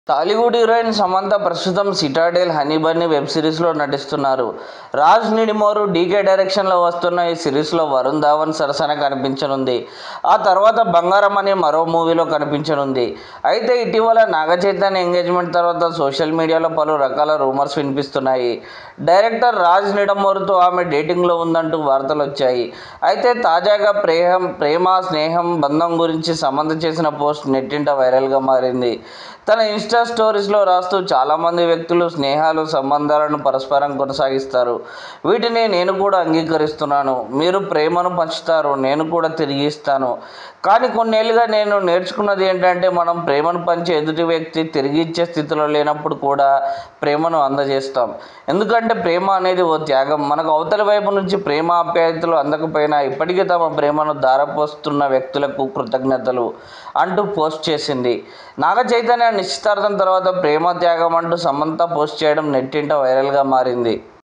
Tollywood heroine Samantha ప్రస్తుతం Citadel honey Bunny web సిరీస్లో నటిస్తున్నారు రాజ్ నిడిమోరు డీకే డైరెక్షన్లో వస్తున్న ఈ సిరీస్లో వరుణ్ ధావన్ సరసన కనిపించనుంది ఆ తర్వాత బంగారం అనే మరో మూవీలో కనిపించనుంది అయితే ఇటీవల నాగ చైతన్య ఎంగేజ్మెంట్ తర్వాత సోషల్ మీడియాలో పలు రకాల రూమర్స్ వినిపిస్తున్నాయి డైరెక్టర్ రాజ్ నిడమోరుతో ఆమె డేటింగ్లో ఉందంటూ వార్తలు వచ్చాయి అయితే తాజాగా ప్రేమ ప్రేమ స్నేహం బంధం గురించి సమంత చేసిన పోస్ట్ నెట్టింట వైరల్గా మారింది తన ఇన్స్టా స్టోరీస్లో రాస్తూ చాలామంది వ్యక్తులు స్నేహాలు సంబంధాలను పరస్పరం కొనసాగిస్తారు వీటిని నేను కూడా అంగీకరిస్తున్నాను మీరు ప్రేమను పంచుతారు నేను కూడా తిరిగి ఇస్తాను కానీ కొన్నేళ్ళుగా నేను నేర్చుకున్నది ఏంటంటే మనం ప్రేమను పంచే ఎదుటి వ్యక్తి తిరిగి ఇచ్చే స్థితిలో లేనప్పుడు కూడా ప్రేమను అందజేస్తాం ఎందుకంటే ప్రేమ అనేది ఓ త్యాగం మనకు అవతలి వైపు నుంచి ప్రేమ ఆప్యాయతలు అందకపోయినా ఇప్పటికీ తమ ప్రేమను దారపోస్తున్న వ్యక్తులకు కృతజ్ఞతలు అంటూ పోస్ట్ చేసింది నాగ చైతన్య నిశ్చితార్థం తర్వాత ప్రేమ త్యాగం అంటూ సమంత పోస్ట్ చేయడం నెట్టింట వైరల్గా మారింది